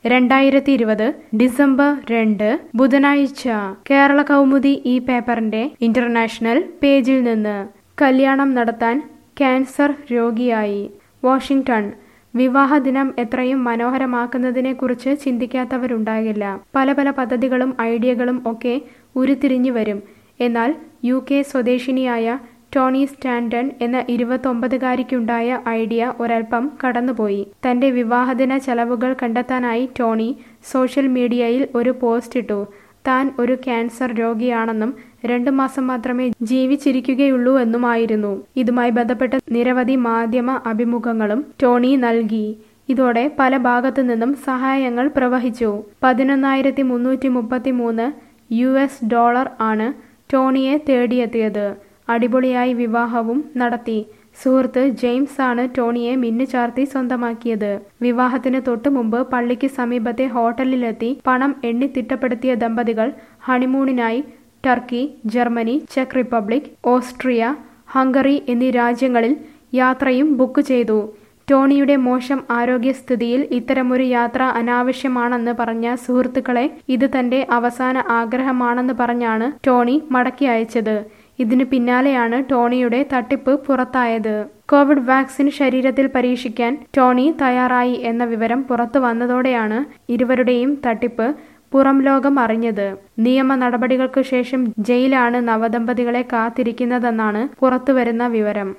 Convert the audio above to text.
രണ്ടായിരത്തി ഇരുപത് ഡിസംബർ രണ്ട് ബുധനാഴ്ച കേരള കൗമുദി ഈ പേപ്പറിന്റെ ഇന്റർനാഷണൽ പേജിൽ നിന്ന് കല്യാണം നടത്താൻ ക്യാൻസർ രോഗിയായി വാഷിംഗ്ടൺ വിവാഹ ദിനം എത്രയും മനോഹരമാക്കുന്നതിനെക്കുറിച്ച് ചിന്തിക്കാത്തവരുണ്ടാകില്ല പല പല പദ്ധതികളും ഐഡിയകളും ഒക്കെ ഉരുത്തിരിഞ്ഞു വരും എന്നാൽ യു കെ സ്വദേശിനിയായ ടോണി സ്റ്റാൻഡൺ എന്ന ഇരുപത്തൊമ്പതുകാരിക്കുണ്ടായ ഐഡിയ ഒരൽപ്പം കടന്നുപോയി തന്റെ വിവാഹദിന ചെലവുകൾ കണ്ടെത്താനായി ടോണി സോഷ്യൽ മീഡിയയിൽ ഒരു പോസ്റ്റ് ഇട്ടു താൻ ഒരു ക്യാൻസർ രോഗിയാണെന്നും രണ്ടു മാസം മാത്രമേ ജീവിച്ചിരിക്കുകയുള്ളൂ എന്നുമായിരുന്നു ഇതുമായി ബന്ധപ്പെട്ട നിരവധി മാധ്യമ അഭിമുഖങ്ങളും ടോണി നൽകി ഇതോടെ പല ഭാഗത്തു നിന്നും സഹായങ്ങൾ പ്രവഹിച്ചു പതിനൊന്നായിരത്തി മുന്നൂറ്റി മുപ്പത്തി മൂന്ന് യു എസ് ഡോളർ ആണ് ടോണിയെ തേടിയെത്തിയത് അടിപൊളിയായി വിവാഹവും നടത്തി സുഹൃത്ത് ജെയിംസ് ആണ് ടോണിയെ മിന്നുചാർത്തി സ്വന്തമാക്കിയത് വിവാഹത്തിന് തൊട്ടു മുമ്പ് പള്ളിക്ക് സമീപത്തെ ഹോട്ടലിലെത്തി പണം എണ്ണി തിട്ടപ്പെടുത്തിയ ദമ്പതികൾ ഹണിമൂണിനായി ടർക്കി ജർമ്മനി ചെക്ക് റിപ്പബ്ലിക് ഓസ്ട്രിയ ഹംഗറി എന്നീ രാജ്യങ്ങളിൽ യാത്രയും ബുക്ക് ചെയ്തു ടോണിയുടെ മോശം ആരോഗ്യസ്ഥിതിയിൽ ഇത്തരമൊരു യാത്ര അനാവശ്യമാണെന്ന് പറഞ്ഞ സുഹൃത്തുക്കളെ ഇത് തന്റെ അവസാന ആഗ്രഹമാണെന്ന് പറഞ്ഞാണ് ടോണി മടക്കി അയച്ചത് ഇതിനു പിന്നാലെയാണ് ടോണിയുടെ തട്ടിപ്പ് പുറത്തായത് കോവിഡ് വാക്സിൻ ശരീരത്തിൽ പരീക്ഷിക്കാൻ ടോണി തയ്യാറായി എന്ന വിവരം പുറത്തു വന്നതോടെയാണ് ഇരുവരുടെയും തട്ടിപ്പ് പുറം ലോകം അറിഞ്ഞത് നിയമ നടപടികൾക്ക് ശേഷം ജയിലാണ് നവദമ്പതികളെ കാത്തിരിക്കുന്നതെന്നാണ് പുറത്തുവരുന്ന വിവരം